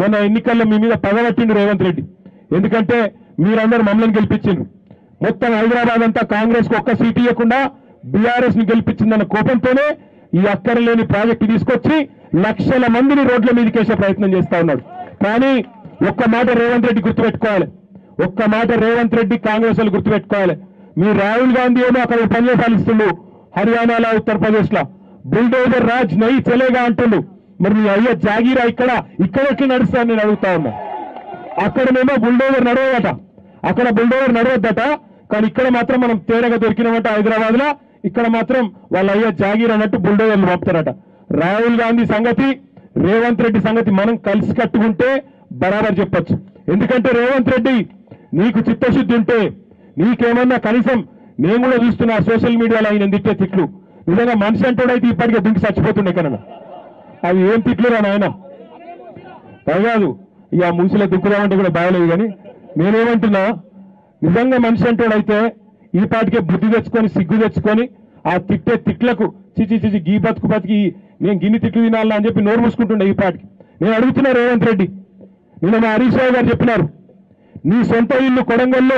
మొన్న ఎన్నికల్లో మీ మీద పగబట్టిండు రేవంత్ రెడ్డి ఎందుకంటే మీరందరూ మమ్మల్ని గెలిపించిండ్రు మొత్తం హైదరాబాద్ అంతా కాంగ్రెస్ కు ఒక్క సీట్ ఇవ్వకుండా బీఆర్ఎస్ ని గెలిపించిందన్న కోపంతోనే ఈ అక్కరలేని ప్రాజెక్టు తీసుకొచ్చి లక్షల మందిని రోడ్ల మీదకేసే ప్రయత్నం చేస్తా ఉన్నాడు కానీ ఒక్క మాట రేవంత్ రెడ్డి గుర్తుపెట్టుకోవాలి ఒక్క మాట రేవంత్ రెడ్డి కాంగ్రెస్ వాళ్ళు గుర్తుపెట్టుకోవాలి మీ రాహుల్ గాంధీ ఏమో అక్కడ పనులు పాలిస్తుండు హర్యానాలో ఉత్తరప్రదేశ్ లో బుల్డోజర్ రాజ్ నై చలేగా అంటుండు మరి మీ అయ్య జాగీరా ఇక్కడ ఇక్కడ ఎట్లా నడుస్తాను నేను అడుగుతా ఉన్నా అక్కడనేమో బుల్డోజర్ నడవదట అక్కడ బుల్డోజర్ నడవద్దట కానీ ఇక్కడ మాత్రం మనం తేరగా దొరికినామంటే హైదరాబాద్ లో ఇక్కడ మాత్రం వాళ్ళ అయ్య జాగీర్ అన్నట్టు బుల్డోజర్లు పంపుతారట రాహుల్ గాంధీ సంగతి రేవంత్ రెడ్డి సంగతి మనం కలిసి కట్టుకుంటే బరాబర్ చెప్పొచ్చు ఎందుకంటే రేవంత్ రెడ్డి నీకు చిత్తశుద్ధి ఉంటే నీకేమన్నా కనీసం నేను కూడా చూస్తున్నా సోషల్ మీడియాలో ఆయన తిట్టే తిట్లు నిజంగా మనిషి అంటోడైతే ఇప్పటికే దుంకి చచ్చిపోతుండే కన్నా అవి ఏం తిట్లు రా నాయన కాదు ఇక మూసిలో దుక్కుదామంటే కూడా బాగలేదు కానీ నేనేమంటున్నా నిజంగా మనిషి అంటోడైతే ఈ పాటికే బుద్ధి తెచ్చుకొని సిగ్గు తెచ్చుకొని ఆ తిట్టే తిట్లకు చిచి చిచి గీ బతుకు బతికి నేను గిన్ని తిట్లు తినాలా అని చెప్పి నోరు మూసుకుంటుండే ఈ పాటికి నేను అడుగుతున్నా రేవంత్ రెడ్డి నిన్న మా హరీష్ రావు గారు చెప్పినారు నీ సొంత ఇల్లు కొడంగల్లో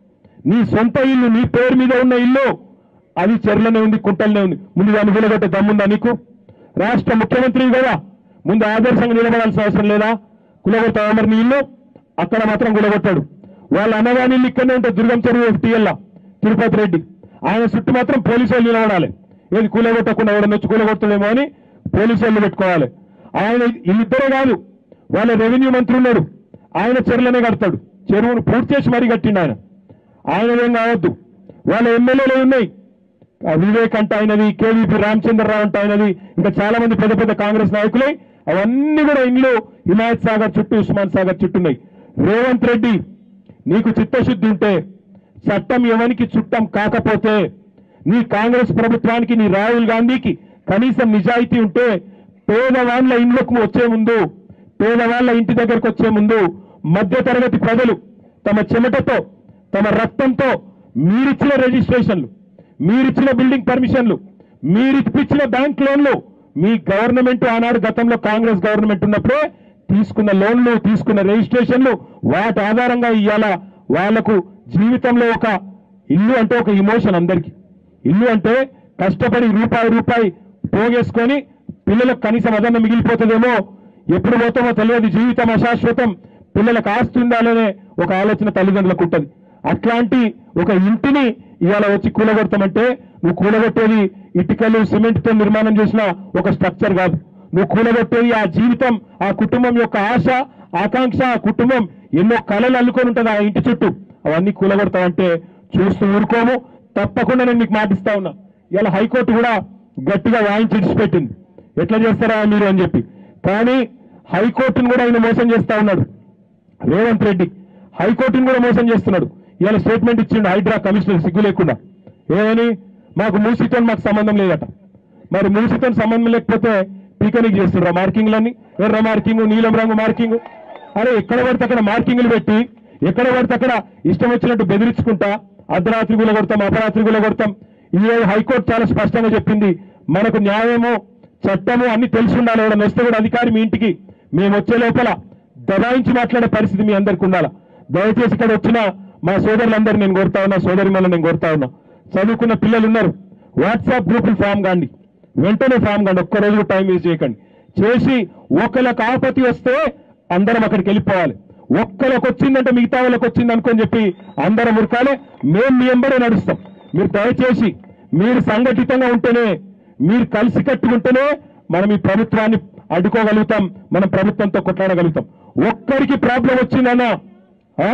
నీ సొంత ఇల్లు నీ పేరు మీద ఉన్న ఇల్లు అది చెర్లనే ఉంది కుంటలనే ఉంది ముందు దాన్ని కూలగొట్టే దమ్ముందా నీకు రాష్ట్ర ముఖ్యమంత్రి కదా ముందు ఆదర్శంగా నిలబడాల్సిన అవసరం లేదా కులగొడతావా మరి నీ ఇల్లు అక్కడ మాత్రం కులగొట్టాడు వాళ్ళ అన్నగాని ఇల్లు ఇక్కడనే ఉంటుంది దుర్గం చెరువు టీఎల్లా తిరుపతి రెడ్డి ఆయన చుట్టూ మాత్రం పోలీసు వాళ్ళు నిలబడాలి ఏది కూలగొట్టకుండా ఎవడన్నా వచ్చి కూలగొట్టలేమో అని పోలీసు వాళ్ళు పెట్టుకోవాలి ఆయన వీళ్ళిద్దరే కాదు వాళ్ళ రెవెన్యూ మంత్రి ఉన్నాడు ఆయన చెరువులనే కడతాడు చెరువును పూర్తి చేసి మరీ కట్టిండు ఆయన ఆయన ఏం కావద్దు వాళ్ళ ఎమ్మెల్యేలు ఉన్నాయి ఆ వివేక్ అంటే ఆయనది కేవీపీ రామచంద్రరావు అంటే ఆయనది ఇంకా చాలా మంది పెద్ద పెద్ద కాంగ్రెస్ నాయకులే అవన్నీ కూడా ఇండ్లు హిమాయత్ సాగర్ చుట్టూ ఉస్మాన్ సాగర్ చుట్టూ ఉన్నాయి రేవంత్ రెడ్డి నీకు చిత్తశుద్ధి ఉంటే చట్టం ఎవరికి చుట్టం కాకపోతే నీ కాంగ్రెస్ ప్రభుత్వానికి నీ రాహుల్ గాంధీకి కనీసం నిజాయితీ ఉంటే పేదవాళ్ల ఇండ్లకు వచ్చే ముందు పేదవాళ్ల ఇంటి దగ్గరకు వచ్చే ముందు మధ్య తరగతి ప్రజలు తమ చెమటతో తమ రక్తంతో మీరిచ్చిన రిజిస్ట్రేషన్లు మీరిచ్చిన బిల్డింగ్ పర్మిషన్లు మీరిప్పించిన బ్యాంక్ లోన్లు మీ గవర్నమెంట్ ఆనాడు గతంలో కాంగ్రెస్ గవర్నమెంట్ ఉన్నప్పుడే తీసుకున్న లోన్లు తీసుకున్న రిజిస్ట్రేషన్లు వాటి ఆధారంగా ఇవాళ వాళ్లకు జీవితంలో ఒక ఇల్లు అంటే ఒక ఇమోషన్ అందరికి ఇల్లు అంటే కష్టపడి రూపాయి రూపాయి పోగేసుకొని పిల్లలకు కనీసం అదన్న మిగిలిపోతుందేమో ఎప్పుడు పోతామో తెలియదు జీవితం అశాశ్వతం పిల్లలకు ఆస్తి ఉండాలనే ఒక ఆలోచన తల్లిదండ్రులకు ఉంటుంది అట్లాంటి ఒక ఇంటిని ఇవాళ వచ్చి కూలగొడతామంటే నువ్వు కూలగొట్టేది ఇటుకలు సిమెంట్ తో నిర్మాణం చేసిన ఒక స్ట్రక్చర్ కాదు నువ్వు కూలగొట్టేది ఆ జీవితం ఆ కుటుంబం యొక్క ఆశ ఆకాంక్ష ఆ కుటుంబం ఎన్నో కళలు అల్లుకొని ఉంటుంది ఆ ఇంటి చుట్టూ అవన్నీ కూలగొడతావంటే చూస్తూ ఊరుకోము తప్పకుండా నేను మీకు మాటిస్తా ఉన్నా ఇలా హైకోర్టు కూడా గట్టిగా వాయించి ఇడిచిపెట్టింది ఎట్లా చేస్తారా మీరు అని చెప్పి కానీ హైకోర్టును కూడా ఆయన మోసం చేస్తా ఉన్నాడు రేవంత్ రెడ్డి హైకోర్టును కూడా మోసం చేస్తున్నాడు ఇవాళ స్టేట్మెంట్ ఇచ్చిండు హైడ్రా కమిషనర్ సిగ్గు లేకుండా ఏమని మాకు మూసితో మాకు సంబంధం లేదట మరి మూసితో సంబంధం లేకపోతే పీకనిక్ చేస్తున్నారు మార్కింగ్లన్నీ ఎర్ర మార్కింగ్ నీలం రంగు మార్కింగ్ అరే ఎక్కడ పడితే అక్కడ మార్కింగ్లు పెట్టి ఎక్కడ పడితే అక్కడ ఇష్టం వచ్చినట్టు బెదిరించుకుంటా అర్ధరాత్రి గుల కొడతాం అపరాత్రి గుల కొడతాం ఈ హైకోర్టు చాలా స్పష్టంగా చెప్పింది మనకు న్యాయము చట్టము అన్ని తెలిసి ఉండాలి ఎవడన్నా వస్తే కూడా అధికారి మీ ఇంటికి మేము వచ్చే లోపల దబాయించి మాట్లాడే పరిస్థితి మీ అందరికి ఉండాలి దయచేసి ఇక్కడ వచ్చిన మా సోదరులందరూ నేను కోరుతా ఉన్నా సోదరి నేను కోరుతా ఉన్నా చదువుకున్న పిల్లలు ఉన్నారు వాట్సాప్ గ్రూపులు ఫామ్ కాండి వెంటనే ఫామ్ కాండి ఒక్క రోజు కూడా టైం వేస్ట్ చేయకండి చేసి ఒకళ్ళకి ఆపత్తి వస్తే అందరం అక్కడికి వెళ్ళిపోవాలి ఒక్కరికి వచ్చిందంటే మిగతా వాళ్ళకి వచ్చింది అనుకొని చెప్పి అందరం ఉరకాలి మేము మీ ఎంబడే నడుస్తాం మీరు దయచేసి మీరు సంఘటితంగా ఉంటేనే మీరు కలిసి కట్టుకుంటేనే మనం ఈ ప్రభుత్వాన్ని అడ్డుకోగలుగుతాం మనం ప్రభుత్వంతో కొట్లాడగలుగుతాం ఒక్కరికి ప్రాబ్లం వచ్చిందన్నా ఆ?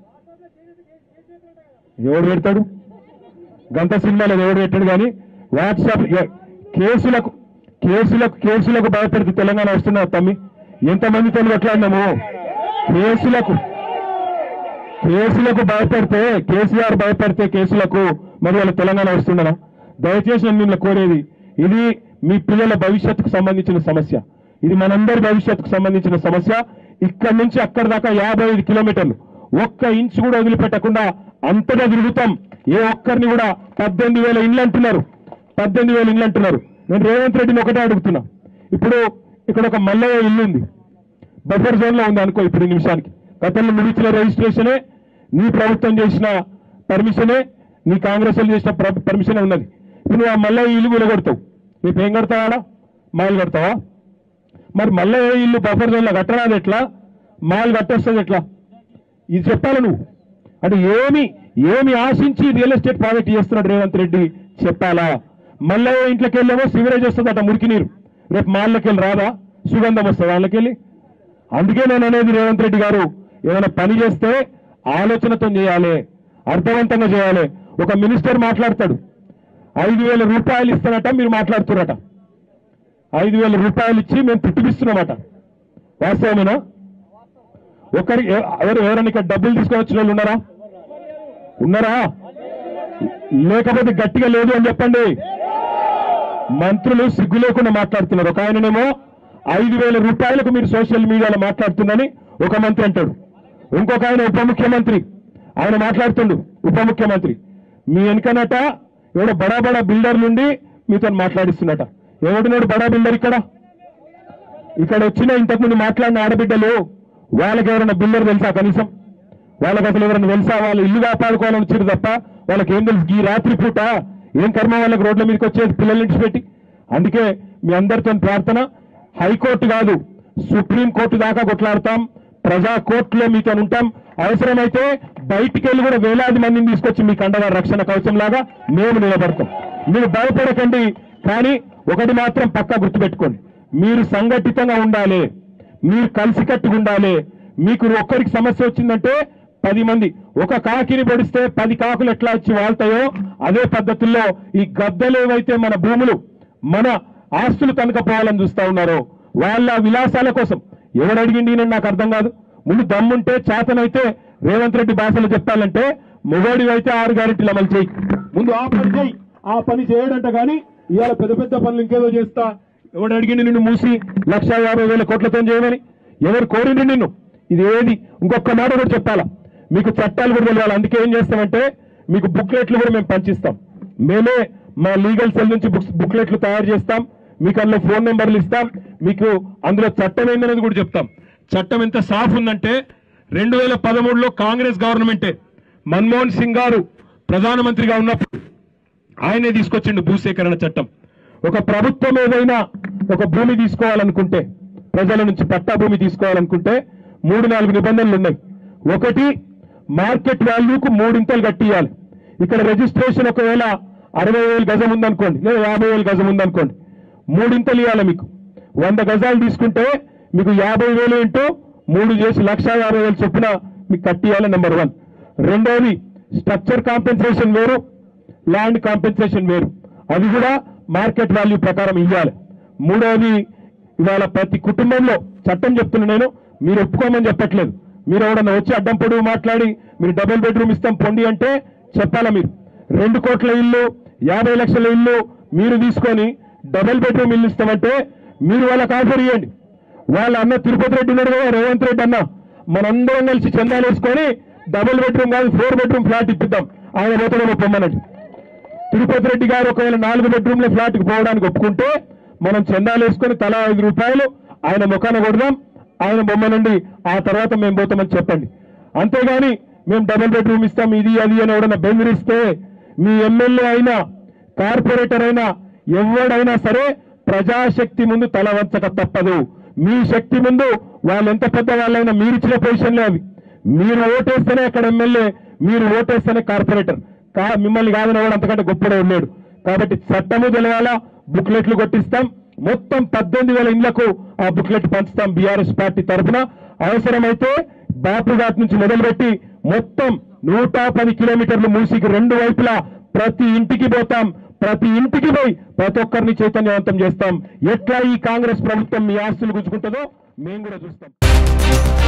ఎవడు పెడతాడు గంట సినిమాలో ఎవడు పెట్టాడు కానీ వాట్సాప్ ఎ- కేసులకు కేసులకు కేసులకు భయపెడితే తెలంగాణ వస్తున్నా తమ్మి ఎంతమందితో కొట్లాడినాము కేసులకు కేసులకు భయపెడితే కేసీఆర్ భయపెడితే కేసులకు మరి వాళ్ళ తెలంగాణ వస్తుండనా దయచేసి నేను మిమ్మల్ని కోరేది ఇది మీ పిల్లల భవిష్యత్తుకు సంబంధించిన సమస్య ఇది మనందరి భవిష్యత్తుకు సంబంధించిన సమస్య ఇక్కడి నుంచి అక్కడి దాకా యాభై ఐదు కిలోమీటర్లు ఒక్క ఇంచు కూడా వదిలిపెట్టకుండా అంతగా తిరుగుతాం ఏ ఒక్కరిని కూడా పద్దెనిమిది వేల ఇండ్లు అంటున్నారు పద్దెనిమిది వేల ఇండ్లు అంటున్నారు నేను రేవంత్ రెడ్డిని ఒకటే అడుగుతున్నా ఇప్పుడు ఇక్కడ ఒక మల్లయ్య ఇల్లు ఉంది బఫర్ జోన్ లో ఉంది అనుకో ఇప్పుడు ఈ నిమిషానికి గతంలో నువ్వు ఇచ్చిన రిజిస్ట్రేషనే నీ ప్రభుత్వం చేసిన పర్మిషనే నీ కాంగ్రెస్ వాళ్ళు చేసిన పర్మిషనే ఉన్నది ఇప్పుడు నువ్వు ఆ మళ్ళీ ఈ ఇల్లు కూలగొడతావు రేపు ఏం కడతావాడా మాల్ కడతావా మరి మళ్ళీ ఏ ఇల్లు బఫర్ జోన్ లో కట్టరాదు ఎట్లా మాల్ కట్టేస్తుంది ఎట్లా ఇది చెప్పాలి నువ్వు అంటే ఏమి ఏమి ఆశించి రియల్ ఎస్టేట్ ప్రాజెక్ట్ చేస్తున్నాడు రేవంత్ రెడ్డి చెప్పాలా మళ్ళీ ఇంట్లోకి వెళ్ళేమో సివరేజ్ వస్తుందట మురికి నీరు రేపు మాళ్ళకి వెళ్ళి రాదా సుగంధం వస్తుంది వాళ్ళకి వెళ్ళి అందుకే నేను అనేది రేవంత్ రెడ్డి గారు ఏదైనా పని చేస్తే ఆలోచనతో చేయాలి అర్థవంతంగా చేయాలి ఒక మినిస్టర్ మాట్లాడతాడు ఐదు వేల రూపాయలు ఇస్తానట మీరు మాట్లాడుతున్నారట ఐదు వేల రూపాయలు ఇచ్చి మేము తిట్టిపిస్తున్నామట వాస్తవమేనా ఒకరి ఎవ- ఎవరు ఎవరైనా ఇక్కడ డబ్బులు తీసుకొని వచ్చిన వాళ్ళు ఉన్నారా ఉన్నారా లేకపోతే గట్టిగా లేదు అని చెప్పండి మంత్రులు సిగ్గు లేకుండా మాట్లాడుతున్నారు ఒక ఆయననేమో ఐదు వేల రూపాయలకు మీరు సోషల్ మీడియాలో మాట్లాడుతుందని ఒక మంత్రి అంటాడు ఇంకొక ఆయన ఉప ముఖ్యమంత్రి ఆయన మాట్లాడుతుండు ఉప ముఖ్యమంత్రి మీ వెనకనట ఎవడో బడా బడా బిల్డర్ నుండి మీతో మాట్లాడిస్తున్నట ఎవడినోడు బడా బిల్డర్ ఇక్కడ ఇక్కడ వచ్చిన ఇంతకుముందు మాట్లాడిన ఆడబిడ్డలు వాళ్ళకి ఎవరైనా బిల్డర్ తెలుసా కనీసం వాళ్ళకి అసలు ఎవరైనా తెలుసా వాళ్ళు ఇల్లు కాపాడుకోవాలని వచ్చారు తప్ప వాళ్ళకి ఏం తెలుసు ఈ రాత్రి పూట ఏం కర్మ వాళ్ళకి రోడ్ల మీదకి వచ్చేది పిల్లల్ని విడిచిపెట్టి అందుకే మీ అందరితో ప్రార్థన హైకోర్టు కాదు సుప్రీం కోర్టు దాకా కొట్లాడతాం ప్రజా కోర్టులో మీతో ఉంటాం అవసరమైతే బయటికి వెళ్ళి కూడా వేలాది మందిని తీసుకొచ్చి మీకు అండగా రక్షణ కవచం లాగా మేము నిలబడతాం మీరు భయపడకండి కానీ ఒకటి మాత్రం పక్కా గుర్తుపెట్టుకోండి మీరు సంఘటితంగా ఉండాలి మీరు కలిసికట్టుగా ఉండాలి మీకు ఒక్కరికి సమస్య వచ్చిందంటే పది మంది ఒక కాకిని పొడిస్తే పది కాకులు ఎట్లా వచ్చి వాళ్తాయో అదే పద్ధతుల్లో ఈ గద్దలు ఏవైతే మన భూములు మన ఆస్తులు తనకపోవాలని చూస్తా ఉన్నారో వాళ్ళ విలాసాల కోసం ఎవడు అడిగింది ఈయనని నాకు అర్థం కాదు ముందు దమ్ముంటే చేతనైతే రేవంత్ రెడ్డి భాషలో చెప్పాలంటే మొగోడి అయితే ఆరు గ్యారెంటీలు అమలు చేయి ముందు ఆ పని చేయి ఆ పని చేయడంట కానీ ఇవాళ పెద్ద పెద్ద పనులు ఇంకేదో చేస్తా ఎవడు అడిగింది నిన్ను మూసి లక్ష యాభై వేల కోట్లతో చేయమని ఎవరు కోరింది నిన్ను ఇది ఏది ఇంకొక మాట కూడా చెప్పాలా మీకు చట్టాలు కూడా తెలియాలి అందుకే ఏం చేస్తామంటే మీకు బుక్లెట్లు కూడా మేము పంచిస్తాం మేమే మా లీగల్ సెల్ నుంచి బుక్స్ బుక్లెట్లు తయారు చేస్తాం మీకు అందులో ఫోన్ నెంబర్లు ఇస్తాం మీకు అందులో చట్టం ఏందనేది కూడా చెప్తాం చట్టం ఎంత సాఫ్ ఉందంటే రెండు వేల పదమూడులో కాంగ్రెస్ గవర్నమెంటే మన్మోహన్ సింగ్ గారు ప్రధానమంత్రిగా ఉన్నప్పుడు ఆయనే తీసుకొచ్చిండు భూసేకరణ చట్టం ఒక ప్రభుత్వం ఏదైనా ఒక భూమి తీసుకోవాలనుకుంటే ప్రజల నుంచి పట్టా భూమి తీసుకోవాలనుకుంటే మూడు నాలుగు నిబంధనలు ఉన్నాయి ఒకటి మార్కెట్ వాల్యూకు మూడింతలు కట్టియాలి ఇక్కడ రిజిస్ట్రేషన్ ఒకవేళ అరవై వేలు గజం ఉందనుకోండి లేదా యాభై వేలు గజం ఉందనుకోండి మూడింతలు ఇవ్వాలి మీకు వంద గజాలు తీసుకుంటే మీకు యాభై వేలు ఇంటూ మూడు చేసి లక్ష యాభై వేలు చొప్పున మీకు కట్టియాలి నెంబర్ వన్ రెండోది స్ట్రక్చర్ కాంపెన్సేషన్ వేరు ల్యాండ్ కాంపెన్సేషన్ వేరు అది కూడా మార్కెట్ వాల్యూ ప్రకారం ఇవ్వాలి మూడవది ఇవాళ ప్రతి కుటుంబంలో చట్టం చెప్తున్నా నేను మీరు ఒప్పుకోమని చెప్పట్లేదు మీరు ఎవడన్నా వచ్చి అడ్డం పొడుగు మాట్లాడి మీరు డబుల్ బెడ్రూమ్ ఇస్తాం పొండి అంటే చెప్పాలా మీరు రెండు కోట్ల ఇల్లు యాభై లక్షల ఇల్లు మీరు తీసుకొని డబుల్ బెడ్రూమ్ ఇల్లు ఇస్తామంటే మీరు వాళ్ళకి ఆఫర్ ఇవ్వండి వాళ్ళ అన్న తిరుపతి రెడ్డి ఉన్నాడు కదా రేవంత్ రెడ్డి అన్న మనందరం కలిసి చందాలు వేసుకొని డబుల్ బెడ్రూమ్ కాదు ఫోర్ బెడ్రూమ్ ఫ్లాట్ ఇప్పిద్దాం ఆయన పోతాడేమో పొమ్మనండి తిరుపతి రెడ్డి గారు ఒకవేళ నాలుగు బెడ్రూమ్ల ఫ్లాట్ కి పోవడానికి ఒప్పుకుంటే మనం చందాలు వేసుకొని తలా ఐదు రూపాయలు ఆయన ముఖాన కొడదాం ఆయన బొమ్మ నుండి ఆ తర్వాత మేము పోతామని చెప్పండి అంతేగాని మేము డబుల్ బెడ్రూమ్ ఇస్తాం ఇది అది అని ఎవడన్నా బెదిరిస్తే మీ ఎమ్మెల్యే అయినా కార్పొరేటర్ అయినా ఎవడైనా సరే ప్రజాశక్తి ముందు తల వంచక తప్పదు మీ శక్తి ముందు వాళ్ళు ఎంత పెద్ద వాళ్ళైనా మీరు ఇచ్చిన పొజిషన్లే అవి మీరు ఓటేస్తేనే అక్కడ ఎమ్మెల్యే మీరు ఓటేస్తేనే కార్పొరేటర్ కా మిమ్మల్ని కాదని వాడు అంతకంటే గొప్పడే ఉన్నాడు కాబట్టి చట్టము తెలవాలా బుక్లెట్లు కొట్టిస్తాం మొత్తం పద్దెనిమిది వేల ఇండ్లకు ఆ బుక్లెట్ పంచుతాం బీఆర్ఎస్ పార్టీ తరఫున అవసరమైతే బాపుఘాట్ నుంచి మొదలుపెట్టి మొత్తం నూట పది కిలోమీటర్లు మూసికి రెండు వైపులా ప్రతి ఇంటికి పోతాం ప్రతి ఇంటికి పోయి ప్రతి ఒక్కరిని చైతన్యవంతం చేస్తాం ఎట్లా ఈ కాంగ్రెస్ ప్రభుత్వం మీ ఆస్తులు గుంజుకుంటుందో మేము కూడా చూస్తాం